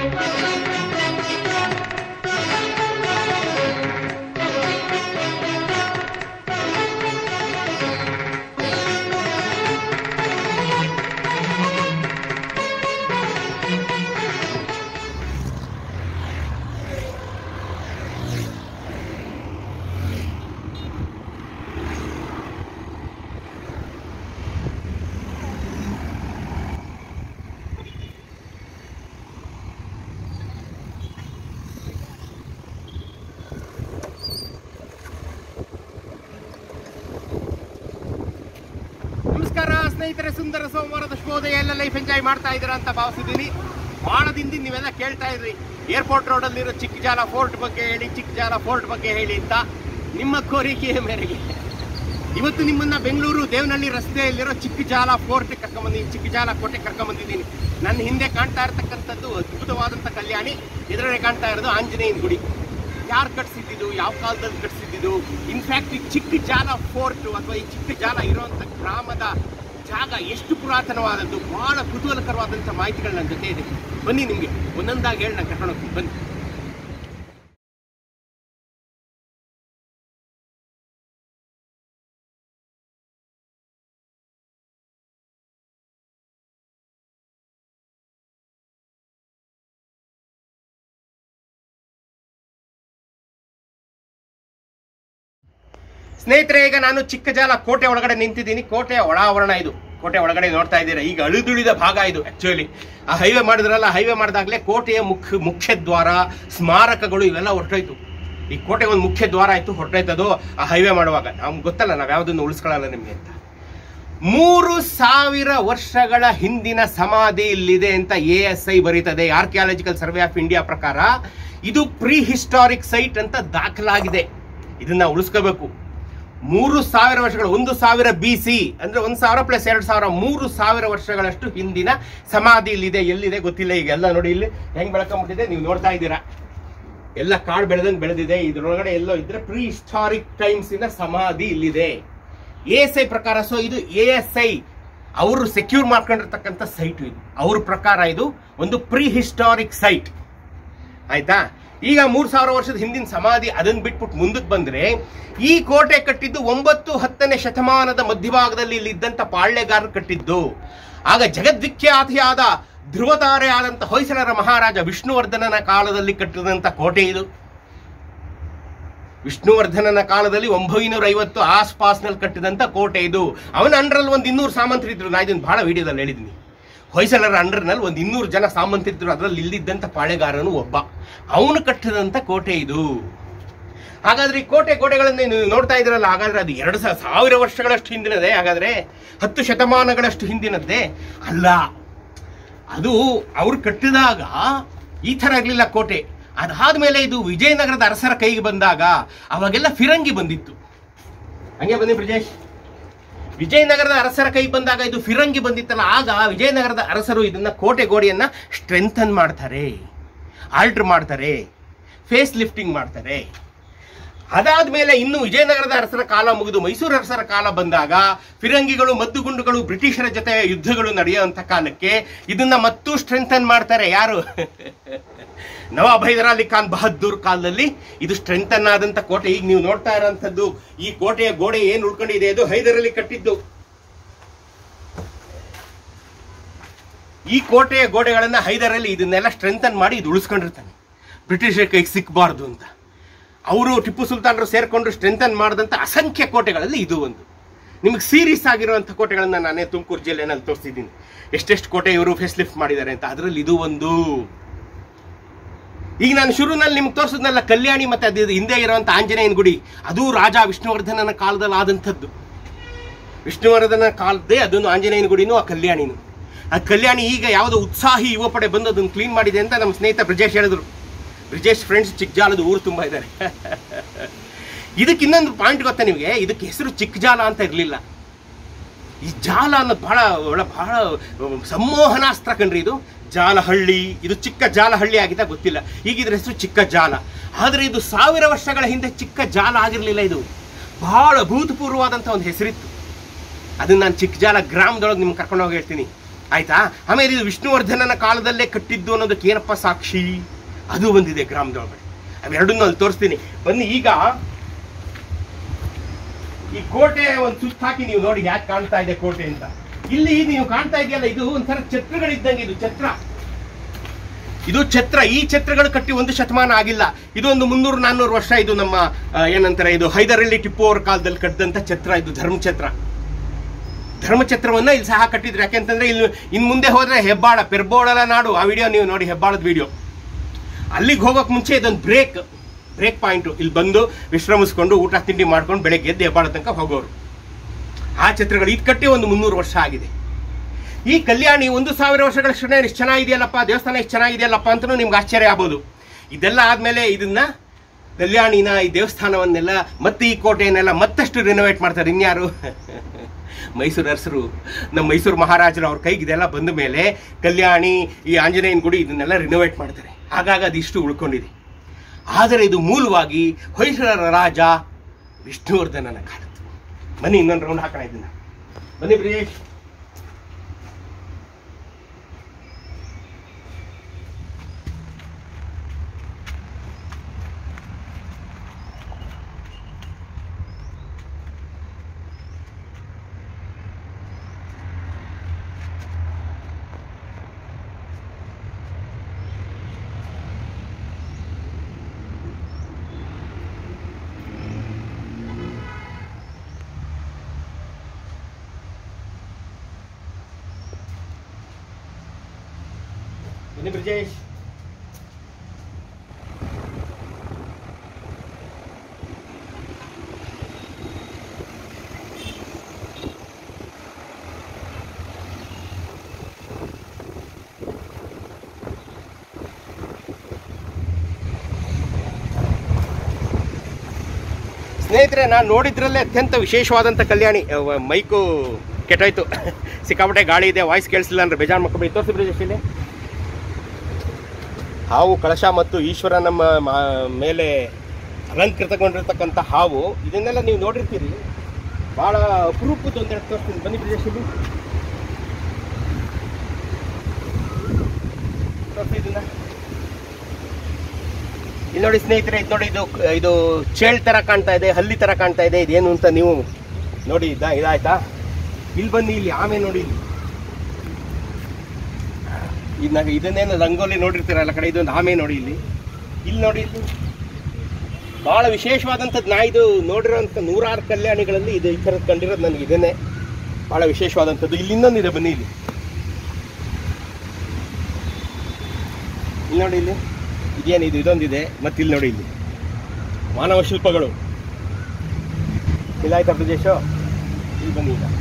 ನಮಸ್ಕಾರ ಸ್ನೇಹಿತರೆ ಸುಂದರ ಸೋಮವಾರದ ಶುಭೋದಯ ಎಲ್ಲ ಲೈಫ್ ಎಂಜಾಯ್ ಮಾಡ್ತಾ ಇದ್ದೀರಾ ಅಂತ ಭಾವಿಸಿದ್ದೀನಿ ಬಹಳ ದಿನದಿಂದ ನೀವೆಲ್ಲ ಕೇಳ್ತಾ ಇದ್ರಿ ಏರ್ಪೋರ್ಟ್ ರೋಡಲ್ಲಿರೋ ಚಿಕ್ಕ ಜಾಲ ಫೋರ್ಟ್ ಬಗ್ಗೆ ಹೇಳಿ ಚಿಕ್ಕ ಜಾಲ ಫೋರ್ಟ್ ಬಗ್ಗೆ ಹೇಳಿ ಅಂತ ನಿಮ್ಮ ಕೋರಿಕೆಯ ಮೇರೆಗೆ ಇವತ್ತು ನಿಮ್ಮನ್ನ ಬೆಂಗಳೂರು ದೇವನಹಳ್ಳಿ ರಸ್ತೆಯಲ್ಲಿರೋ ಚಿಕ್ಕ ಜಾಲ ಫೋರ್ಟ್ ಕರ್ಕೊಂಬಂದಿದ್ದೀನಿ ಚಿಕ್ಕ ಜಾಲ ಕೋಟೆ ಕರ್ಕೊಂಬಂದಿದ್ದೀನಿ ನನ್ನ ಹಿಂದೆ ಕಾಣ್ತಾ ಇರ್ತಕ್ಕಂಥದ್ದು ಅದ್ಭುತವಾದಂಥ ಕಲ್ಯಾಣಿ ಇದರಲ್ಲಿ ಕಾಣ್ತಾ ಇರೋದು ಆಂಜನೇಯನ ಗುಡಿ ಯಾರು ಕಟ್ಸಿದ್ದು ಯಾವ ಕಾಲದಲ್ಲಿ ಕಟ್ಸಿದ್ದು ಇನ್ಫ್ಯಾಕ್ಟ್ ಈ ಚಿಕ್ಕ ಜಾಲ ಫೋರ್ಟ್ ಅಥವಾ ಈ ಚಿಕ್ಕ ಜಾಲ ಇರುವಂತ ಗ್ರಾಮದ ಜಾಗ ಎಷ್ಟು ಪುರಾತನವಾದದ್ದು ಬಹಳ ಕುತೂಹಲಕರವಾದಂಥ ಮಾಹಿತಿಗಳು ನನ್ನ ಜೊತೆ ಇದೆ ಬನ್ನಿ ನಿಮಗೆ ಒಂದೊಂದಾಗಿ ಹೇಳಿ ನಾನು ಕರ್ಕೊಂಡು ಹೋಗ್ತೀನಿ ಬನ್ನಿ ಸ್ನೇಹಿತರೆ ಈಗ ನಾನು ಚಿಕ್ಕ ಜಾಲ ಕೋಟೆ ಒಳಗಡೆ ನಿಂತಿದ್ದೀನಿ ಕೋಟೆಯ ಒಳಾವರಣ ಇದು ಕೋಟೆ ಒಳಗಡೆ ನೋಡ್ತಾ ಇದ್ದೀರಾ ಈಗ ಅಳಿದುಳಿದ ಭಾಗ ಇದು ಆಕ್ಚುಲಿ ಆ ಹೈವೇ ಮಾಡಿದ್ರಲ್ಲ ಹೈವೇ ಮಾಡಿದಾಗಲೇ ಕೋಟೆಯ ಮುಖ್ಯ ಮುಖ್ಯ ದ್ವಾರ ಸ್ಮಾರಕಗಳು ಇವೆಲ್ಲ ಹೊರಟೋಯ್ತು ಈ ಕೋಟೆ ಒಂದು ಮುಖ್ಯ ದ್ವಾರ ಆಯ್ತು ಹೊರಟೋಯ್ತದು ಆ ಹೈವೇ ಮಾಡುವಾಗ ನಮ್ಗೆ ಗೊತ್ತಲ್ಲ ನಾವು ಯಾವುದನ್ನು ಉಳಿಸ್ಕೊಳ್ಳಲ್ಲ ನಿಮಗೆ ಅಂತ ಮೂರು ಸಾವಿರ ವರ್ಷಗಳ ಹಿಂದಿನ ಸಮಾಧಿ ಇಲ್ಲಿದೆ ಅಂತ ಎ ಎಸ್ ಐ ಬರೀತದೆ ಆರ್ಕಿಯಾಲಜಿಕಲ್ ಸರ್ವೆ ಆಫ್ ಇಂಡಿಯಾ ಪ್ರಕಾರ ಇದು ಪ್ರೀ ಹಿಸ್ಟಾರಿಕ್ ಸೈಟ್ ಅಂತ ದಾಖಲಾಗಿದೆ ಇದನ್ನ ಉಳಿಸ್ಕೋಬೇಕು ಮೂರು ಸಾವಿರ ವರ್ಷಗಳ ಒಂದು ಸಾವಿರ ಬಿ ಸಿ ಅಂದ್ರೆ ಒಂದು ಸಾವಿರ ಪ್ಲಸ್ ಎರಡು ಸಾವಿರ ಮೂರು ಸಾವಿರ ವರ್ಷಗಳಷ್ಟು ಹಿಂದಿನ ಸಮಾಧಿ ಇಲ್ಲಿದೆ ಎಲ್ಲಿದೆ ಗೊತ್ತಿಲ್ಲ ಈಗ ಎಲ್ಲ ನೋಡಿ ಇಲ್ಲಿ ಹೆಂಗ್ ಬೆಳ್ಕೊಂಡ್ಬಿಟ್ಟಿದೆ ನೀವು ನೋಡ್ತಾ ಇದ್ದೀರಾ ಎಲ್ಲ ಕಾಡು ಬೆಳೆದಂಗೆ ಬೆಳೆದಿದೆ ಇದ್ರೊಳಗಡೆ ಎಲ್ಲೋ ಇದ್ರೆ ಪ್ರೀ ಹಿಸ್ಟಾರಿಕ್ ಟೈಮ್ಸ್ ಇನ ಸಮಾಧಿ ಇಲ್ಲಿದೆ ಎ ಎಸ್ ಐ ಪ್ರಕಾರ ಸೊ ಇದು ಎ ಎಸ್ ಐ ಅವರು ಸೆಕ್ಯೂರ್ ಮಾಡ್ಕೊಂಡಿರ್ತಕ್ಕಂಥ ಸೈಟ್ ಇದು ಅವ್ರ ಪ್ರಕಾರ ಇದು ಒಂದು ಪ್ರೀ ಹಿಸ್ಟಾರಿಕ್ ಸೈಟ್ ಆಯ್ತಾ ಈಗ ಮೂರ್ ಸಾವಿರ ವರ್ಷದ ಹಿಂದಿನ ಸಮಾಧಿ ಅದನ್ನ ಬಿಟ್ಬಿಟ್ಟು ಮುಂದಕ್ಕೆ ಬಂದ್ರೆ ಈ ಕೋಟೆ ಕಟ್ಟಿದ್ದು ಒಂಬತ್ತು ಹತ್ತನೇ ಶತಮಾನದ ಮಧ್ಯಭಾಗದಲ್ಲಿ ಇಲ್ಲಿ ಇದ್ದಂತ ಪಾಳ್ಯಗಾರರು ಕಟ್ಟಿದ್ದು ಆಗ ಜಗದ್ವಿಖ್ಯಾತಿಯಾದ ಧ್ರುವತಾರೆ ಆದಂತ ಹೊಯ್ಸಳರ ಮಹಾರಾಜ ವಿಷ್ಣುವರ್ಧನನ ಕಾಲದಲ್ಲಿ ಕಟ್ಟಿದಂತ ಕೋಟೆ ಇದು ವಿಷ್ಣುವರ್ಧನನ ಕಾಲದಲ್ಲಿ ಒಂಬೈನೂರ ಐವತ್ತು ಆಸ್ಪಾಸ್ನಲ್ಲಿ ಕಟ್ಟಿದಂತ ಕೋಟೆ ಇದು ಅವನ ಅಂಡ್ರಲ್ಲಿ ಒಂದು ಇನ್ನೂರು ಸಾಮಂತರಿದ್ರು ನಾ ಇದನ್ನ ಬಹಳ ವಿಡಿಯೋದಲ್ಲಿ ಹೇಳಿದ್ದೀನಿ ಹೊಯ್ಸಳರ ಅಂಡರ್ನಲ್ಲಿ ಒಂದು ಇನ್ನೂರು ಜನ ಸಾಮಂತರಿದ್ರು ಅದರಲ್ಲಿ ಇಲ್ಲಿದ್ದಂಥ ಪಾಳೆಗಾರನು ಒಬ್ಬ ಅವನು ಕಟ್ಟಿದಂಥ ಕೋಟೆ ಇದು ಹಾಗಾದ್ರೆ ಈ ಕೋಟೆ ಗೋಡೆಗಳನ್ನು ನೀವು ನೋಡ್ತಾ ಇದ್ರಲ್ಲ ಹಾಗಾದ್ರೆ ಅದು ಎರಡು ಸಾ- ಸಾವಿರ ವರ್ಷಗಳಷ್ಟು ಹಿಂದಿನದೇ ಹಾಗಾದ್ರೆ ಹತ್ತು ಶತಮಾನಗಳಷ್ಟು ಹಿಂದಿನದ್ದೇ ಅಲ್ಲ ಅದು ಅವ್ರು ಕಟ್ಟಿದಾಗ ಈ ಥರ ಆಗಲಿಲ್ಲ ಕೋಟೆ ಅದಾದ್ಮೇಲೆ ಇದು ವಿಜಯನಗರದ ಅರಸರ ಕೈಗೆ ಬಂದಾಗ ಅವಾಗೆಲ್ಲ ಫಿರಂಗಿ ಬಂದಿತ್ತು ಹಂಗೆ ಬನ್ನಿ ಬ್ರಿಜೇಶ್ ವಿಜಯನಗರದ ಅರಸರ ಕೈ ಬಂದಾಗ ಇದು ಫಿರಂಗಿ ಬಂದಿತ್ತಲ್ಲ ಆಗ ವಿಜಯನಗರದ ಅರಸರು ಇದನ್ನ ಕೋಟೆ ಗೋಡೆಯನ್ನ ಸ್ಟ್ರೆಂಥನ್ ಮಾಡ್ತಾರೆ ಆಲ್ಟರ್ ಮಾಡ್ತಾರೆ ಫೇಸ್ ಲಿಫ್ಟಿಂಗ್ ಮಾಡ್ತಾರೆ ಅದಾದ್ಮೇಲೆ ಇನ್ನು ವಿಜಯನಗರದ ಅರಸರ ಕಾಲ ಮುಗಿದು ಮೈಸೂರು ಅರಸರ ಕಾಲ ಬಂದಾಗ ಫಿರಂಗಿಗಳು ಮದ್ದುಗುಂಡುಗಳು ಬ್ರಿಟಿಷರ ಜೊತೆ ಯುದ್ಧಗಳು ನಡೆಯುವಂತ ಕಾಲಕ್ಕೆ ಇದನ್ನ ಮತ್ತೂ ಸ್ಟ್ರೆಂಥನ್ ಮಾಡ್ತಾರೆ ಯಾರು ನವಾಬ್ ಹೈದರಾಲಿ ಖಾನ್ ಬಹದ್ದೂರ್ ಕಾಲದಲ್ಲಿ ಇದು ಸ್ಟ್ರೆಂಥನ್ ಆದಂತ ಕೋಟೆ ಈಗ ನೀವು ನೋಡ್ತಾ ಇರೋಂಥದ್ದು ಈ ಕೋಟೆಯ ಗೋಡೆ ಏನ್ ಉಳ್ಕೊಂಡಿದೆ ಅದು ಹೈದರಲ್ಲಿ ಕಟ್ಟಿದ್ದು ಈ ಕೋಟೆಯ ಗೋಡೆಗಳನ್ನ ಹೈದರಲ್ಲಿ ಇದನ್ನೆಲ್ಲ ಸ್ಟ್ರೆಂಥನ್ ಮಾಡಿ ಇದು ಉಳಿಸ್ಕೊಂಡಿರ್ತಾನೆ ಬ್ರಿಟಿಷರ ಕೈಗೆ ಸಿಕ್ಕಬಾರ್ದು ಅಂತ ಅವರು ಟಿಪ್ಪು ಸುಲ್ತಾನರು ಸೇರ್ಕೊಂಡು ಸ್ಟ್ರೆಂಥನ್ ಮಾಡಿದಂಥ ಅಸಂಖ್ಯ ಕೋಟೆಗಳಲ್ಲಿ ಇದು ಒಂದು ನಿಮಗೆ ಸೀರೀಸ್ ಆಗಿರುವಂಥ ಕೋಟೆಗಳನ್ನ ನಾನೇ ತುಮಕೂರು ಜಿಲ್ಲೆನಲ್ಲಿ ತೋರಿಸಿದ್ದೀನಿ ಎಷ್ಟೆಷ್ಟು ಕೋಟೆ ಇವರು ಫೇಸ್ ಲಿಫ್ಟ್ ಮಾಡಿದ್ದಾರೆ ಅಂತ ಅದರಲ್ಲಿ ಇದು ಒಂದು ಈಗ ನಾನು ಶುರುನಲ್ಲಿ ನಿಮ್ಗೆ ತೋರಿಸಿದ್ನಲ್ಲ ಕಲ್ಯಾಣಿ ಮತ್ತೆ ಅದು ಹಿಂದೆ ಇರುವಂತ ಆಂಜನೇಯನ ಗುಡಿ ಅದು ರಾಜ ವಿಷ್ಣುವರ್ಧನನ ಕಾಲದಲ್ಲಿ ಆದಂಥದ್ದು ವಿಷ್ಣುವರ್ಧನ ಕಾಲದ್ದೇ ಅದೊಂದು ಆಂಜನೇಯನ ಗುಡಿನೂ ಆ ಕಲ್ಯಾಣಿನೂ ಆ ಕಲ್ಯಾಣಿ ಈಗ ಯಾವುದೋ ಉತ್ಸಾಹಿ ಯುವ ಪಡೆ ಬಂದು ಅದನ್ನು ಕ್ಲೀನ್ ಮಾಡಿದೆ ಅಂತ ನಮ್ಮ ಸ್ನೇಹಿತ ಬ್ರಿಜೇಶ್ ಹೇಳಿದ್ರು ಬ್ರಿಜೇಶ್ ಫ್ರೆಂಡ್ಸ್ ಚಿಕ್ಕಜಾಲದ ಊರು ತುಂಬ ಇದ್ದಾರೆ ಇದಕ್ಕೆ ಇನ್ನೊಂದು ಪಾಯಿಂಟ್ ಗೊತ್ತಾ ನಿಮಗೆ ಇದಕ್ಕೆ ಹೆಸರು ಚಿಕ್ಕಜಾಲ ಅಂತ ಇರಲಿಲ್ಲ ಈ ಜಾಲ ಅನ್ನೋದು ಬಹಳ ಒಳ ಬಹಳ ಸಂಮೋಹನಾಸ್ತ್ರ ಕಣ್ರಿ ಇದು ಜಾಲಹಳ್ಳಿ ಇದು ಚಿಕ್ಕ ಜಾಲಹಳ್ಳಿ ಆಗಿದ್ದ ಗೊತ್ತಿಲ್ಲ ಈಗ ಇದ್ರ ಹೆಸರು ಚಿಕ್ಕ ಜಾಲ ಆದರೆ ಇದು ಸಾವಿರ ವರ್ಷಗಳ ಹಿಂದೆ ಚಿಕ್ಕ ಜಾಲ ಆಗಿರಲಿಲ್ಲ ಇದು ಬಹಳ ಭೂತಪೂರ್ವವಾದಂಥ ಒಂದು ಹೆಸರಿತ್ತು ಅದನ್ನ ನಾನು ಚಿಕ್ಕ ಜಾಲ ಗ್ರಾಮದೊಳಗೆ ನಿಮ್ಗೆ ಕರ್ಕೊಂಡು ಹೋಗಿ ಹೇಳ್ತೀನಿ ಆಯ್ತಾ ಆಮೇಲೆ ಇದು ವಿಷ್ಣುವರ್ಧನನ ಕಾಲದಲ್ಲೇ ಕಟ್ಟಿದ್ದು ಅನ್ನೋದಕ್ಕೆ ಏನಪ್ಪ ಸಾಕ್ಷಿ ಅದು ಬಂದಿದೆ ಗ್ರಾಮದೊಳಗಡೆ ಅವೆರಡನ್ನೂ ಅಲ್ಲಿ ತೋರಿಸ್ತೀನಿ ಬನ್ನಿ ಈಗ ಈ ಕೋಟೆ ಒಂದು ಸುತ್ತ ಹಾಕಿ ನೀವು ನೋಡಿ ಯಾಕೆ ಕಾಣ್ತಾ ಇದೆ ಕೋಟೆ ಅಂತ ಇಲ್ಲಿ ನೀವು ಕಾಣ್ತಾ ಇದೆಯಲ್ಲ ಇದು ಒಂಥರ ಛತ್ರಗಳಿದ್ದಂಗೆ ಇದು ಛತ್ರ ಇದು ಛತ್ರ ಈ ಛತ್ರಗಳು ಕಟ್ಟಿ ಒಂದು ಶತಮಾನ ಆಗಿಲ್ಲ ಇದು ಒಂದು ಮುನ್ನೂರು ನಾನ್ನೂರು ವರ್ಷ ಇದು ನಮ್ಮ ಆ, ಏನಂತಾರೆ ಇದು ಹೈದರಳ್ಳಿ ಟಿಪ್ಪು ಅವ್ರ ಕಾಲದಲ್ಲಿ ಕಟ್ಟಿದಂತ ಛತ್ರ ಇದು ಧರ್ಮಛತ್ರ ಧರ್ಮಛತ್ರವನ್ನ ಇಲ್ಲಿ ಸಹ ಕಟ್ಟಿದ್ರು ಯಾಕೆಂತಂದ್ರೆ ಇಲ್ಲಿ ಇನ್ ಮುಂದೆ ಹೋದ್ರೆ ಹೆಬ್ಬಾಳ ಪೆರ್ಬೋಳಲ ನಾಡು ಆ ವಿಡಿಯೋ ನೀವು ನೋಡಿ ಹೆಬ್ಬಾಳದ ವಿಡಿಯೋ ಅಲ್ಲಿಗೆ ಹೋಗೋಕೆ ಮುಂಚೆ ಇದೊಂದು ಬ್ರೇಕ್ ಬ್ರೇಕ್ ಪಾಯಿಂಟ್ ಇಲ್ಲಿ ಬಂದು ವಿಶ್ರಮಿಸ್ಕೊಂಡು ಊಟ ತಿಂಡಿ ಮಾಡ್ಕೊಂಡು ಬೆಳಗ್ಗೆ ಎದ್ದು ಹೆಬ್ಬಾಳ ತನಕ ಹೋಗೋರು ಆ ಛತ್ರಗಳು ಇದು ಕಟ್ಟಿ ಒಂದು ಮುನ್ನೂರು ವರ್ಷ ಆಗಿದೆ ಈ ಕಲ್ಯಾಣಿ ಒಂದು ಸಾವಿರ ವರ್ಷಗಳ ಕ್ಷಣ ಎಷ್ಟು ಚೆನ್ನಾಗಿದೆಯಲ್ಲಪ್ಪ ದೇವಸ್ಥಾನ ಎಷ್ಟು ಚೆನ್ನಾಗಿದೆಯಲ್ಲಪ್ಪ ಅಂತಲೂ ನಿಮ್ಗೆ ಆಶ್ಚರ್ಯ ಆಗ್ಬೋದು ಇದೆಲ್ಲ ಆದ್ಮೇಲೆ ಇದನ್ನ ಕಲ್ಯಾಣಿನ ಈ ದೇವಸ್ಥಾನವನ್ನೆಲ್ಲ ಮತ್ತೆ ಈ ಕೋಟೆಯನ್ನೆಲ್ಲ ಮತ್ತಷ್ಟು ರಿನೋವೇಟ್ ಮಾಡ್ತಾರೆ ಇನ್ಯಾರು ಮೈಸೂರು ಅರಸರು ನಮ್ಮ ಮೈಸೂರು ಮಹಾರಾಜರು ಅವ್ರ ಕೈಗೆ ಇದೆಲ್ಲ ಬಂದ ಮೇಲೆ ಕಲ್ಯಾಣಿ ಈ ಆಂಜನೇಯನ ಗುಡಿ ಇದನ್ನೆಲ್ಲ ರಿನೋವೇಟ್ ಮಾಡ್ತಾರೆ ಹಾಗಾಗಿ ಅದಿಷ್ಟು ಉಳ್ಕೊಂಡಿದೆ ಆದರೆ ಇದು ಮೂಲವಾಗಿ ಹೊಯ್ಸಳರ ರಾಜ ವಿಷ್ಣುವರ್ಧನನ ಕಾಲದ್ದು ಬನ್ನಿ ಇನ್ನೊಂದು ರೌಂಡ್ ಹಾಕೋಣ ಇದನ್ನ ಬನ್ನಿ ಬ್ರಿಜೇಶ್ ಬನ್ನಿ ಬ್ರಿಜೇಶ್ ಸ್ನೇಹಿತರೆ ನಾನು ನೋಡಿದ್ರಲ್ಲೇ ಅತ್ಯಂತ ವಿಶೇಷವಾದಂಥ ಕಲ್ಯಾಣಿ ಅವ ಮೈಕು ಕೆಟ್ಟೋಯ್ತು ಸಿಕ್ಕಾಪಟ್ಟೆ ಗಾಳಿ ಇದೆ ವಾಯ್ಸ್ ಕೇಳಿಸಿಲ್ಲ ಅಂದ್ರೆ ಬೇಜಾರು ಮಕ್ಕಳು ತೋರಿಸಿ ಬ್ರಿಜೇಶ್ ಇಲ್ಲಿ ಹಾವು ಕಳಶ ಮತ್ತು ಈಶ್ವರ ನಮ್ಮ ಮಾ- ಮೇಲೆ ಅಲಂಕೃತಗೊಂಡಿರ್ತಕ್ಕಂಥ ಹಾವು ಇದನ್ನೆಲ್ಲ ನೀವು ನೋಡಿರ್ತೀರಿ ಭಾಳ ಅಪರೂಪದ ಒಂದೆರಡು ತೋರಿಸ್ತೀನಿ ಬನ್ನಿ ಬ್ರಿಜೇಶ್ ಇಲ್ಲಿ ತೋರಿಸಿ ಇದನ್ನ ಇಲ್ಲಿ ನೋಡಿ ಸ್ನೇಹಿತರೆ ಇದು ನೋಡಿ ಇದು ಇದು ಚೇಳ್ ತರ ಕಾಣ್ತಾ ಇದೆ ಹಲ್ಲಿ ತರ ಕಾಣ್ತಾ ಇದೆ ಇದೇನು ಅಂತ ನೀವು ನೋಡಿ ಇದ ಇದಾಯ್ತಾ ಇಲ್ಲಿ ಬನ್ನಿ ಇಲ್ಲಿ ಆಮೆ ನೋಡಿ ಇಲ್ಲಿ ಇದ್ನಾಗ ಇದನ್ನೇನು ರಂಗೋಲಿ ನೋಡಿರ್ತೀರಲ್ಲ ಕಡೆ ಇದೊಂದು ಆಮೆ ನೋಡಿ ಇಲ್ಲಿ ಇಲ್ಲಿ ನೋಡಿ ಇಲ್ಲಿ ಬಹಳ ವಿಶೇಷವಾದಂಥದ್ದು ನಾ ಇದು ನೋಡಿರೋಂಥ ನೂರಾರು ಕಲ್ಯಾಣಿಗಳಲ್ಲಿ ಇದು ಈ ಥರದ್ದು ಕಂಡಿರೋದು ನನಗೆ ಇದನ್ನೇ ಬಹಳ ವಿಶೇಷವಾದಂಥದ್ದು ಇಲ್ಲಿ ಇನ್ನೊಂದಿದೆ ಬನ್ನಿ ಇಲ್ಲಿ ಇಲ್ಲಿ ನೋಡಿ ಇಲ್ಲಿ ಇದೇನಿದು ಇದೊಂದಿದೆ ಮತ್ತೆ ಇಲ್ಲಿ ನೋಡಿ ಇಲ್ಲಿ ಮಾನವ ಶಿಲ್ಪಗಳು ಇಲ್ಲಾಯ್ತಾ ಪ್ರದೇಶ ಇಲ್ಲಿ ಬನ್ನಿ ಈಗ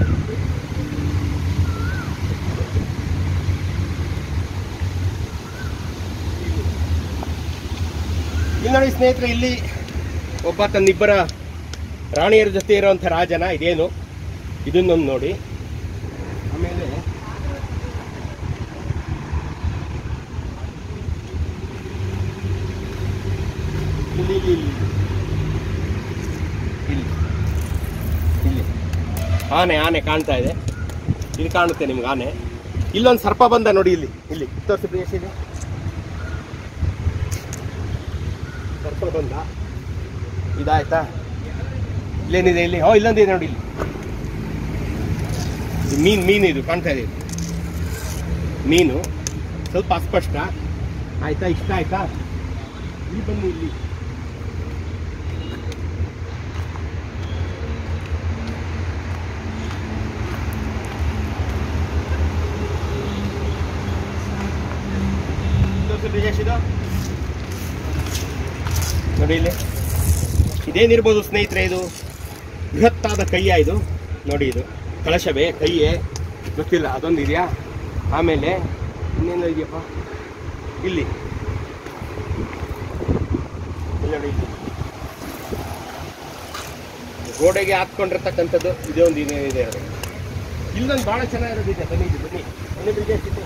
ಇಲ್ಲಿ ನೋಡಿ ಸ್ನೇಹಿತರೆ ಇಲ್ಲಿ ಒಬ್ಬ ತನ್ನಿಬ್ಬರ ರಾಣಿಯರ ಜೊತೆ ಇರುವಂಥ ರಾಜನ ಇದೇನು ಇದನ್ನೊಂದು ನೋಡಿ ಆಮೇಲೆ ಇಲ್ಲಿ ಇಲ್ಲಿ ಇಲ್ಲಿ ಇಲ್ಲಿ ಇಲ್ಲಿ ಆನೆ ಆನೆ ಕಾಣ್ತಾ ಇದೆ ಇಲ್ಲಿ ಕಾಣುತ್ತೆ ನಿಮ್ಗೆ ಆನೆ ಇಲ್ಲೊಂದು ಸರ್ಪ ಬಂದ ನೋಡಿ ಇಲ್ಲಿ ಇಲ್ಲಿ ತೋರಿಸಿ ಪ್ರಿಯೇಶ್ ಇಲ್ಲಿ ಸರ್ಪ ಬಂದ ಇದಾಯ್ತಾ ಇಲ್ಲೇನಿದೆ ಇಲ್ಲಿ ಓ ಇಲ್ಲೊಂದಿದೆ ನೋಡಿ ಇಲ್ಲಿ ಇದು ಮೀನು ಮೀನು ಇದು ಕಾಣ್ತಾ ಇದೆ ಇದು. ಮೀನು ಸ್ವಲ್ಪ ಅಸ್ಪಷ್ಟ ಆಯ್ತಾ ಇಷ್ಟ ಆಯ್ತಾ ಇಲ್ಲಿ ಬನ್ನಿ ಇಲ್ಲಿ ತೋರ್ಸು ಬ್ರಿಜೇಶ್ ಇದು. ನೋಡಿ ಇಲ್ಲಿ ಇದೇನಿರ್ಬೋದು ಸ್ನೇಹಿತರೆ ಇದು ಬೃಹತ್ತಾದ ಕೈಯ ಇದು ನೋಡಿ ಇದು ಕಳಶವೇ ಕೈಯೇ ಗೊತ್ತಿಲ್ಲ ಅದೊಂದು ಇದೆಯಾ ಆಮೇಲೆ ಇನ್ನೇನು ಇದೆಯಪ್ಪ ಇಲ್ಲಿ ಇಲ್ಲಿ ನೋಡಿ ಇಲ್ಲಿ ಗೋಡೆಗೆ ಹಾಕ್ಕೊಂಡಿರ್ತಕ್ಕಂಥದ್ದು ಇದೇ ಒಂದು ಇದೆ ಅದು ಇಲ್ಲೊಂದು ಭಾಳ ಚೆನ್ನಾಗಿರೋದಿದೆ ಬನ್ನಿ ಇದು ಬನ್ನಿ ಬನ್ನಿ ಬ್ರಿಜೇಶ್ ಇದು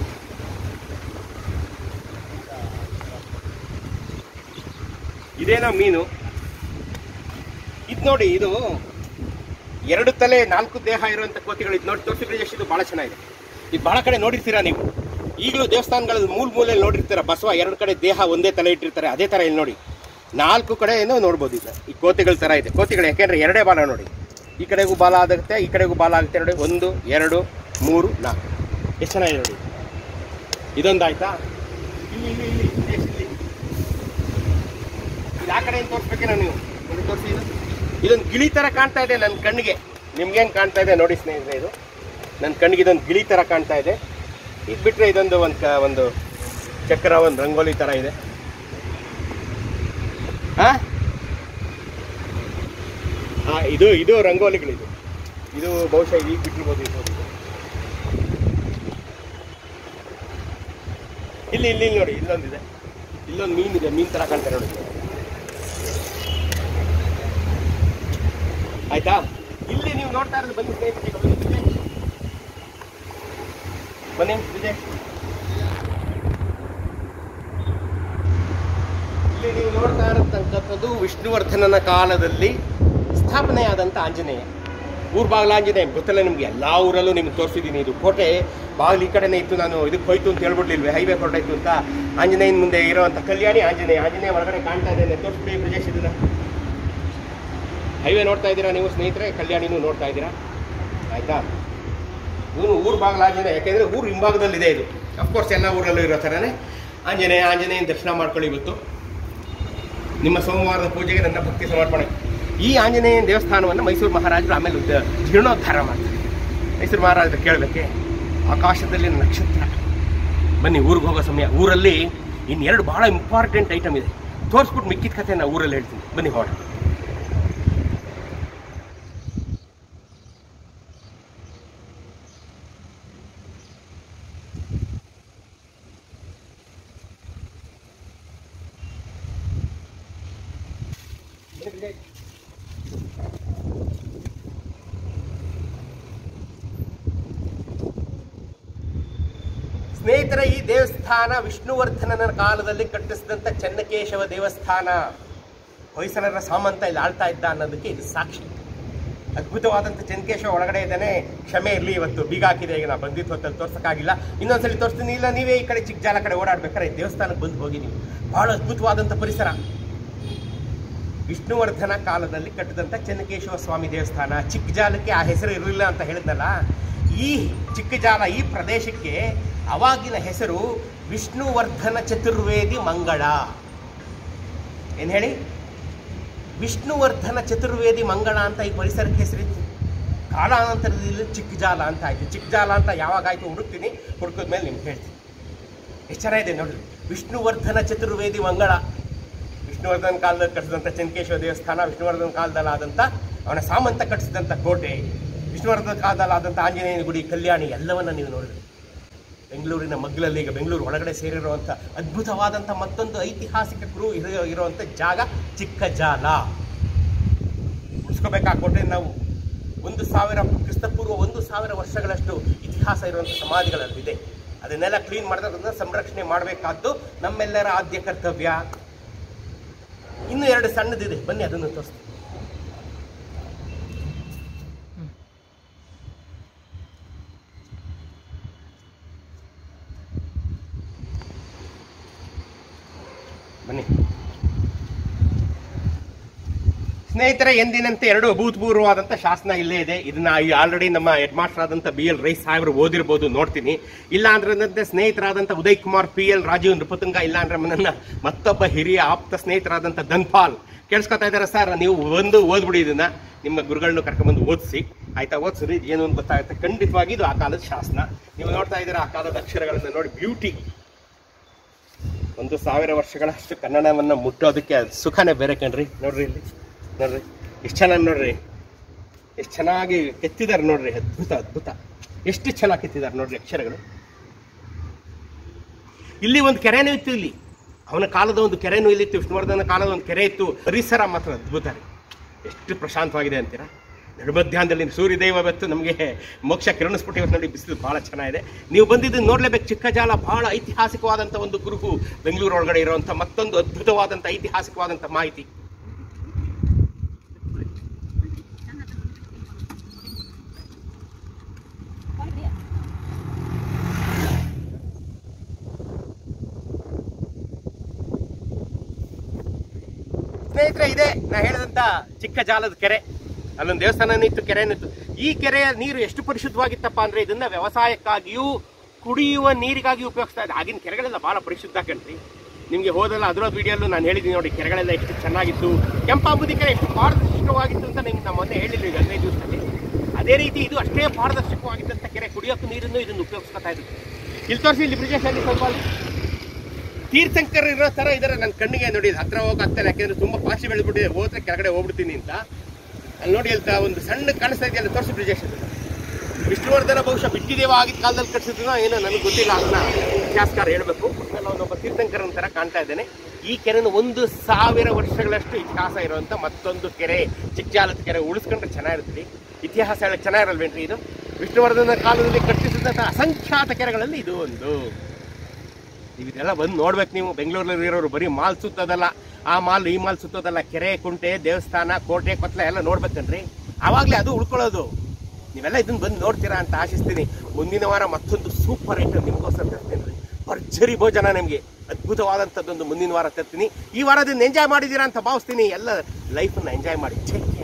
ಇದೇನೋ ಮೀನು ಇದು ನೋಡಿ ಇದು ಎರಡು ತಲೆ ನಾಲ್ಕು ದೇಹ ಇರುವಂತ ಕೋತಿಗಳು ಇದು ನೋಡಿ ತೋರಿಸಿ ಬ್ರಿಜೇಶ್ ಇದು ಬಹಳ ಚೆನ್ನಾಗಿದೆ ಇದು ಬಹಳ ಕಡೆ ನೋಡಿರ್ತೀರಾ ನೀವು ಈಗಲೂ ದೇವಸ್ಥಾನಗಳಲ್ಲಿ ಮೂಲ ಮೂಲೆಯಲ್ಲಿ ನೋಡಿರ್ತೀರ ಬಸವ ಎರಡು ಕಡೆ ದೇಹ ಒಂದೇ ತಲೆ ಇಟ್ಟಿರ್ತಾರೆ ಅದೇ ಥರ ಇಲ್ಲಿ ನೋಡಿ ನಾಲ್ಕು ಕಡೆ ಏನೋ ನೋಡ್ಬೋದು ಇದು ಈ ಕೋತಿಗಳ ಥರ ಇದೆ ಕೋತಿಗಳು ಯಾಕೆಂದ್ರೆ ಎರಡೇ ಬಾಲ ನೋಡಿ ಈ ಕಡೆಗೂ ಬಾಲ ಆಗುತ್ತೆ ಈ ಕಡೆಗೂ ಬಾಲ ಆಗುತ್ತೆ ನೋಡಿ ಒಂದು ಎರಡು ಮೂರು ನಾಲ್ಕು ಎಷ್ಟು ಚೆನ್ನಾಗಿದೆ ನೋಡಿ ಇದೊಂದು ಆಯ್ತಾ ಇಲ್ಲಿ ಇಲ್ಲಿ ಇಲ್ಲಿ next ಇಲ್ಲಿ ಇದು ಆ ಕಡೆ ತೋರಿಸ್ಬೇಕೇನೋ ನೀವು ನೋಡಿ ತೋರಿಸಿ ಇದು ಇದೊಂದು ಗಿಳಿ ಥರ ಕಾಣ್ತಾ ಇದೆ ನನ್ನ ಕಣ್ಣಿಗೆ ನಿಮ್ಗೇನು ಕಾಣ್ತಾ ಇದೆ ನೋಡಿ ಸ್ನೇಹಿತರೆ ಇದು ನನ್ನ ಕಣ್ಣಿಗೆ ಇದೊಂದು ಗಿಳಿ ಥರ ಕಾಣ್ತಾ ಇದೆ ಇದು ಬಿಟ್ಟರೆ ಇದೊಂದು ಒಂದು ಕ ಒಂದು ಚಕ್ರ ಒಂದು ರಂಗೋಲಿ ಥರ ಇದೆ ಹಾಂ ಹಾಂ ಇದು ಇದು ರಂಗೋಲಿಗಳಿದು ಇದು ಬಹುಶಃ ಈಗ ಬಿಟ್ಟಿರ್ಬೋದು ಇದು ಇದು. ಇಲ್ಲಿ ಇಲ್ಲಿ ಇಲ್ಲಿ ನೋಡಿ ಇಲ್ಲೊಂದಿದೆ ಇಲ್ಲೊಂದು ಮೀನಿದೆ ಮೀನ್ ಥರ ಕಾಣ್ತಾರೆ ನೋಡಿ ಆಯ್ತಾ ಇಲ್ಲಿ ನೀವು ನೋಡ್ತಾ ಇರೋದು ಬನ್ನಿ ಸ್ನೇಹಿತರೆ ಬನ್ನಿ ವಿಜಯ್. ಬನ್ನಿ ವಿಜಯ್ ಇಲ್ಲಿ ನೀವು ನೋಡ್ತಾ ಇರತಕ್ಕಂಥದ್ದು ವಿಷ್ಣುವರ್ಧನನ ಕಾಲದಲ್ಲಿ ಸ್ಥಾಪನೆಯಾದಂಥ ಆಂಜನೇಯ ಊರ್ ಬಾಗಿಲ ಆಂಜನೇಯ ಗೊತ್ತಲ್ಲ ನಿಮ್ಗೆ ಎಲ್ಲ ಊರಲ್ಲೂ ನಿಮ್ಗೆ ತೋರಿಸಿದ್ದೀನಿ ಇದು ಕೋಟೆ ಬಾಗಿಲು ಈ ಕಡೆನೇ ಇತ್ತು ನಾನು ಇದಕ್ಕೆ ಹೋಯ್ತು ಅಂತ ಹೇಳ್ಬಿಡ್ಲಿಲ್ವೇ ಹೈವೇ ಹೊರಟಾಯ್ತು ಅಂತ ಆಂಜನೇಯನ ಮುಂದೆ ಇರುವಂಥ ಕಲ್ಯಾಣಿ ಆಂಜನೇಯ ಆಂಜನೇಯ ಒಳಗಡೆ ಕಾಣ್ತಾ ಇದ್ದೇನೆ ತೋರಿಸ್ಬಿಡಿ ಬ್ರಜೇಶ್ ಇದನ್ನ ಹೈವೇ ನೋಡ್ತಾ ಇದ್ದೀರಾ ನೀವು ಸ್ನೇಹಿತರೆ ಕಲ್ಯಾಣಿನೂ ನೋಡ್ತಾ ಇದ್ದೀರಾ ಆಯ್ತಾ ಇವನು ಊರು ಬಾಗಿಲ ಆಂಜನೇಯ ಯಾಕೆಂದ್ರೆ ಊರು ಹಿಂಭಾಗದಲ್ಲಿದೆ ಇದು ಅಫ್ಕೋರ್ಸ್ ಎಲ್ಲ ಊರಲ್ಲೂ ಇರೋ ಥರನೇ ಆಂಜನೇಯ ಆಂಜನೇಯನ ದರ್ಶನ ಮಾಡ್ಕೊಳ್ಳಿ ಇವತ್ತು ನಿಮ್ಮ ಸೋಮವಾರದ ಪೂಜೆಗೆ ನನ್ನ ಭಕ್ತಿ ಸಮರ್ಪಣೆ ಈ ಆಂಜನೇಯನ ದೇವಸ್ಥಾನವನ್ನು ಮೈಸೂರು ಮಹಾರಾಜರು ಆಮೇಲೆ ಉದ್ದ- ಜೀರ್ಣೋದ್ಧಾರ ಮಾಡ್ತಾರೆ ಮೈಸೂರು ಮಹಾರಾಜರು ಕೇಳಬೇಕೆ ಆಕಾಶದಲ್ಲಿ ನಕ್ಷತ್ರ ಬನ್ನಿ ಊರಿಗೆ ಹೋಗೋ ಸಮಯ ಊರಲ್ಲಿ ಇನ್ನೆರಡು ಬಹಳ ಇಂಪಾರ್ಟೆಂಟ್ ಐಟಮ್ ಇದೆ ತೋರಿಸ್ಬಿಟ್ಟು ಮಿಕ್ಕಿದ ಕಥೆ ನಾನು ಊರಲ್ಲಿ ಹೇಳ್ತೀನಿ ಬನ್ನಿ ಹೊರ ಸ್ನೇಹಿತರ ಈ ದೇವಸ್ಥಾನ ವಿಷ್ಣುವರ್ಧನನ ಕಾಲದಲ್ಲಿ ಕಟ್ಟಿಸಿದಂಥ ಚೆನ್ನಕೇಶವ ದೇವಸ್ಥಾನ ಹೊಯ್ಸಳರ ಸಾಮಂತ ಇಲ್ಲಿ ಆಳ್ತಾ ಇದ್ದ ಅನ್ನೋದಕ್ಕೆ ಇದು ಸಾಕ್ಷಿ ಅದ್ಭುತವಾದಂಥ ಚೆನ್ನಕೇಶವ ಒಳಗಡೆ ಇದ್ದಾನೆ ಕ್ಷಮೆ ಇರಲಿ ಇವತ್ತು ಬೀಗ ಹಾಕಿದೆ ಈಗ ನಾ ಬಂದಿದ್ದು ಹೊತ್ತಲ್ಲಿ ತೋರ್ಸಕ್ಕಾಗಿಲ್ಲ ಇನ್ನೊಂದ್ಸಲಿ ತೋರಿಸ್ತೀನಿ ಇಲ್ಲ ನೀವೇ ಈ ಕಡೆ ಚಿಕ್ಕಜಾಲ ಕಡೆ ಓಡಾಡ್ಬೇಕಾದ್ರೆ ಈ ದೇವಸ್ಥಾನಕ್ಕೆ ಬಂದು ಹೋಗಿ ನೀವು ಬಹಳ ಅದ್ಭುತವಾದಂಥ ಪರಿಸರ ವಿಷ್ಣುವರ್ಧನ ಕಾಲದಲ್ಲಿ ಕಟ್ಟಿದಂಥ ಚೆನ್ನಕೇಶವ ಸ್ವಾಮಿ ದೇವಸ್ಥಾನ ಚಿಕ್ಕಜಾಲಕ್ಕೆ ಆ ಹೆಸರು ಇರಲಿಲ್ಲ ಅಂತ ಹೇಳಿದ್ನಲ್ಲ ಈ ಚಿಕ್ಕಜಾಲ ಈ ಪ್ರದೇಶಕ್ಕೆ ಅವಾಗಿನ ಹೆಸರು ವಿಷ್ಣುವರ್ಧನ ಚತುರ್ವೇದಿ ಮಂಗಳ ಏನು ಹೇಳಿ ವಿಷ್ಣುವರ್ಧನ ಚತುರ್ವೇದಿ ಮಂಗಳ ಅಂತ ಈ ಪರಿಸರಕ್ಕೆ ಹೆಸರಿತ್ತು ಕಾಲಾನಂತರದಲ್ಲಿ ಚಿಕ್ಕಜಾಲ ಅಂತ ಆಯ್ತು ಚಿಕ್ಕಜಾಲ ಅಂತ ಯಾವಾಗ ಆಯ್ತು ಹುಡುಕ್ತೀನಿ ಹುಡುಕಿದ್ಮೇಲೆ ನಿಮ್ಗೆ ಹೇಳ್ತೀನಿ ಎಷ್ಟು ಚೆನ್ನಾಗಿದೆ ನೋಡಿ ವಿಷ್ಣುವರ್ಧನ ಚತುರ್ವೇದಿ ಮಂಗಳ ವಿಷ್ಣುವರ್ಧನ ಕಾಲದಲ್ಲಿ ಕಟ್ಟಿಸಿದಂಥ ಚೆನ್ನಕೇಶ್ವರ ದೇವಸ್ಥಾನ ವಿಷ್ಣುವರ್ಧನ ಕಾಲದಲ್ಲಿ ಆದಂಥ ಅವನ ಸಾಮಂತ ಕಟ್ಟಿಸಿದಂಥ ಕೋಟೆ ವಿಷ್ಣುವರ್ಧನ ಕಾಲದಲ್ಲಿ ಆದಂಥ ಆಂಜನೇಯನ ಗುಡಿ ಕಲ್ಯಾಣಿ ಎಲ್ಲವನ್ನ ನೀವು ನೋಡಿದ್ರಿ ಬೆಂಗಳೂರಿನ ಮಗ್ಗಲಲ್ಲಿ ಈಗ ಬೆಂಗಳೂರು ಒಳಗಡೆ ಸೇರಿರುವಂಥ ಅದ್ಭುತವಾದಂಥ ಮತ್ತೊಂದು ಐತಿಹಾಸಿಕ ಗುರು ಇರೋ ಇರುವಂಥ ಜಾಗ ಚಿಕ್ಕ ಜಾಲ ಉಳಿಸ್ಕೋಬೇಕಾ ಕೋಟೆ ನಾವು ಒಂದು ಸಾವಿರ ಕ್ರಿಸ್ತಪೂರ್ವ ಒಂದು ಸಾವಿರ ವರ್ಷಗಳಷ್ಟು ಇತಿಹಾಸ ಇರುವಂಥ ಸಮಾಧಿಗಳಲ್ಲಿದೆ ಅದನ್ನೆಲ್ಲ ಕ್ಲೀನ್ ಮಾಡೋದ್ರಿಂದ ಸಂರಕ್ಷಣೆ ಮಾಡಬೇಕಾದ್ದು ನಮ್ಮೆಲ್ಲರ ಆದ್ಯ ಕರ್ತವ್ಯ ಇನ್ನು ಎರಡು ಸಣ್ಣದಿದೆ ಬನ್ನಿ ಅದನ್ನು ತೋರಿಸ್ತೀನಿ ಬನ್ನಿ ಸ್ನೇಹಿತರೆ ಎಂದಿನಂತೆ ಎರಡು ಅಭೂತಪೂರ್ವವಾದಂಥ ಶಾಸನ ಇಲ್ಲೇ ಇದೆ ಇದನ್ನ ಆಲ್ರೆಡಿ ನಮ್ಮ ಹೆಡ್ ಮಾಸ್ಟರ್ ಆದಂಥ ಬಿ ಎಲ್ ರೈ ಸಾಹೇಬರು ಓದಿರ್ಬೋದು ನೋಡ್ತೀನಿ ಇಲ್ಲ ಅಂದ್ರೆ ಸ್ನೇಹಿತರಾದಂಥ ಉದಯ್ ಕುಮಾರ್ ಪಿ ಎಲ್ ರಾಜೀವ್ ನೃಪತುಂಗ ಇಲ್ಲ ಅಂದ್ರೆ ನನ್ನ ಮತ್ತೊಬ್ಬ ಹಿರಿಯ ಆಪ್ತ ಸ್ನೇಹಿತರಾದಂಥ ಧನ್ಪಾಲ್ ಕೇಳಿಸ್ಕೊತಾ ಇದ್ದಾರೆ ಸರ್ ನೀವು ಒಂದು ಓದ್ಬಿಡಿ ಇದನ್ನ ನಿಮ್ಮ ಗುರುಗಳನ್ನ ಕರ್ಕೊಂಡ್ಬಂದು ಓದಿಸಿ ಆಯ್ತಾ ಓದಿಸ್ರಿ ಇದು ಏನು ಅಂತ ಗೊತ್ತಾಗುತ್ತೆ ಖಂಡಿತವಾಗಿ ಇದು ಆ ಕಾಲದ ಶಾಸನ ನೀವು ನೋಡ್ತಾ ಇದ್ದೀರಾ ಆ ಕಾಲದ ಅಕ್ಷರಗಳನ್ನ ನೋಡಿ ಬ್ಯೂಟಿ ಒಂದು ಸಾವಿರ ವರ್ಷಗಳಷ್ಟು ಕನ್ನಡವನ್ನು ಮುಟ್ಟೋದಕ್ಕೆ ಅದ್ ಸುಖನೇ ಬೇರೆ ಕಣ್ರಿ ನೋಡ್ರಿ ಇಲ್ಲಿ ನೋಡ್ರಿ ಎಷ್ಟು ಚೆನ್ನಾಗಿ ನೋಡ್ರಿ ಎಷ್ಟು ಚೆನ್ನಾಗಿ ಕೆತ್ತಿದ್ದಾರೆ ನೋಡ್ರಿ ಅದ್ಭುತ ಅದ್ಭುತ ಎಷ್ಟು ಚೆನ್ನಾಗಿ ಕೆತ್ತಿದ್ದಾರೆ ನೋಡ್ರಿ ಅಕ್ಷರಗಳು ಇಲ್ಲಿ ಒಂದು ಕೆರೆನೂ ಇತ್ತು ಇಲ್ಲಿ ಅವನ ಕಾಲದ ಒಂದು ಕೆರೆನೂ ಇಲ್ಲಿತ್ತು ವಿಷ್ಣುವರ್ಧನ ಕಾಲದ ಒಂದು ಕೆರೆ ಇತ್ತು ಪರಿಸರ ಮಾತ್ರ ಅದ್ಭುತ ರೀ ಎಷ್ಟು ಪ್ರಶಾಂತವಾಗಿದೆ ಅಂತೀರಾ ನಡುಮಧ್ಯಾಹ್ನದಲ್ಲಿ ಸೂರ್ಯದೇವ ಬೆತ್ತು ನಮಗೆ ಮೋಕ್ಷ ಕಿರಣಿಸ್ಬಿಟ್ಟು ಇವತ್ತು ನೋಡಿ ಬಿಸಿಲು ಭಾಳ ಚೆನ್ನಾಗಿದೆ ನೀವು ಬಂದಿದ್ದು ನೋಡಲೇಬೇಕು ಚಿಕ್ಕಜಾಲ ಬಹಳ ಐತಿಹಾಸಿಕವಾದಂಥ ಒಂದು ಗುರುಹು ಬೆಂಗಳೂರು ಒಳಗಡೆ ಇರುವಂಥ ಮತ್ತೊಂದು ಅದ್ಭುತವಾದಂಥ ಐತಿಹಾಸಿಕವಾದಂಥ ಮಾಹಿತಿ ಸ್ನೇಹಿತರೆ ಇದೆ ನಾ ಹೇಳಿದಂತ ಚಿಕ್ಕ ಜಾಲದ ಕೆರೆ ಅಲ್ಲೊಂದು ದೇವಸ್ಥಾನ ಇತ್ತು ಕೆರೆ ಇತ್ತು ಈ ಕೆರೆಯ ನೀರು ಎಷ್ಟು ಪರಿಶುದ್ಧವಾಗಿತ್ತಪ್ಪ ಅಂದ್ರೆ ಇದನ್ನ ವ್ಯವಸಾಯಕ್ಕಾಗಿಯೂ ಕುಡಿಯುವ ನೀರಿಗಾಗಿ ಉಪಯೋಗಿಸ್ತಾ ಇದೆ ಆಗಿನ ಕೆರೆಗಳೆಲ್ಲ ಬಹಳ ಪರಿಶುದ್ಧ ಕಣ್ರಿ ನಿಮಗೆ ಹೋದಲ್ಲ ಅದರ ವಿಡಿಯೋಲ್ಲೂ ನಾನು ಹೇಳಿದ್ದೀನಿ ನೋಡಿ ಕೆರೆಗಳೆಲ್ಲ ಎಷ್ಟು ಚೆನ್ನಾಗಿತ್ತು ಕೆಂಪಾಂಬುದಿ ಕೆರೆ ಎಷ್ಟು ಪಾರದರ್ಶಕವಾಗಿತ್ತು ಅಂತ ನಿಮ್ಗೆ ನಮ್ಮ ಮೊನ್ನೆ ಹೇಳಿಲ್ಲ ಈಗ ಹದಿನೈದು ದಿವಸದಲ್ಲಿ ಅದೇ ರೀತಿ ಇದು ಅಷ್ಟೇ ಪಾರದರ್ಶಕವಾಗಿದ್ದಂಥ ಕೆರೆ ಕುಡಿಯೋಕೆ ನೀರನ್ನು ಇದನ್ನು ಉಪಯೋಗಿಸ್ಕೊತಾ ಇದ್ರು ಇಲ್ಲಿ ತೋರಿಸಿ ಇಲ್ಲಿ ಬ್ರಿಜೇಶ್ ಅಲ್ಲಿ ಸ್ವಲ್ಪ ಅಲ್ಲಿ. ತೀರ್ಥಂಕರ್ ಇರೋ ತರ ಇದಾರೆ ನನ್ನ ಕಣ್ಣಿಗೆ ನೋಡಿ ಇದು ಹತ್ರ ಹೋಗಕ್ಕೆ ಯಾಕೆಂದ್ರೆ ತುಂಬಾ ಪಾಚಿ ಬೆಳೆದ್ಬಿಟ್ಟಿದೆ ಹೋದ್ರೆ ಕೆಳಗಡೆ ಹೋಗ್ಬಿಡ್ತೀನಿ ಅಂತ ಅಲ್ಲಿ ನೋಡಿ ಅಲ್ಲಿ ಒಂದು ಸಣ್ಣ ಕಾಣಿಸ್ತಾ ಇದೆಯಲ್ಲ ತೋರಿಸಿ ಬ್ರಿಜೇಶ್ ಅದು. ವಿಷ್ಣುವರ್ಧನ ಬಹುಶಃ ಬಿಟ್ಟಿದೇವ ಆಗಿದ್ದ ಕಾಲದಲ್ಲಿ ಕಟ್ಸಿದ್ನೋ ಏನೋ ನನಗೆ ಗೊತ್ತಿಲ್ಲ ಅದನ್ನ ಇತಿಹಾಸಕಾರ ಹೇಳ್ಬೇಕು ಒಟ್ನಲ್ಲಿ ಅವನೊಬ್ಬ ತೀರ್ಥಂಕರನ ತರ ಕಾಣ್ತಾ ಇದ್ದೇನೆ ಈ ಕೆರೆನ ಒಂದು ಸಾವಿರ ವರ್ಷಗಳಷ್ಟು ಇತಿಹಾಸ ಇರುವಂತ ಮತ್ತೊಂದು ಕೆರೆ ಚಿಕ್ಕಜಾಲದ ಕೆರೆ ಉಳಿಸ್ಕೊಂಡ್ರೆ ಚೆನ್ನಾಗಿರ್ತದೆ ಇತಿಹಾಸ ಹೇಳಕ್ ಚೆನ್ನಾಗಿರಲ್ವೇನ್ರಿ ಇದು ವಿಷ್ಣುವರ್ಧನ ಕಾಲದಲ್ಲಿ ಕಟ್ಟಿಸಿದಂಥ ಅಸಂಖ್ಯಾತ ಕೆರೆಗಳಲ್ಲಿ ಇದು ಒಂದು ನೀವು ಇದೆಲ್ಲ ಬಂದು ನೋಡ್ಬೇಕು ನೀವು ಬೆಂಗಳೂರಲ್ಲಿ ಇರೋರು ಬರೀ ಮಾಲ್ ಸುತ್ತೋದಲ್ಲ ಆ ಮಾಲ್ ಈ ಮಾಲ್ ಸುತ್ತೋದಲ್ಲ ಕೆರೆ ಕುಂಟೆ ದೇವಸ್ಥಾನ ಕೋಟೆ ಕೊತ್ಲ ಎಲ್ಲ ನೋಡ್ಬೇಕನ್ರಿ ಆವಾಗಲೇ ಅದು ಉಳ್ಕೊಳ್ಳೋದು ನೀವೆಲ್ಲ ಇದನ್ನ ಬಂದು ನೋಡ್ತೀರಾ ಅಂತ ಆಶಿಸ್ತೀನಿ ಮುಂದಿನ ವಾರ ಮತ್ತೊಂದು ಸೂಪರ್ ಐಟಮ್ ನಿಮ್ಗೋಸ್ಕರ ತರ್ತೀನಿ ರೀ ಭರ್ಜರಿ ಭೋಜನ ನಿಮಗೆ ಅದ್ಭುತವಾದಂಥದ್ದೊಂದು ಮುಂದಿನ ವಾರ ತರ್ತೀನಿ ಈ ವಾರದಿಂದ ಎಂಜಾಯ್ ಮಾಡಿದ್ದೀರಾ ಅಂತ ಭಾವಿಸ್ತೀನಿ ಎಲ್ಲ ಲೈಫನ್ನ ಎಂಜಾಯ್ ಮಾಡಿ ಚೆಕ್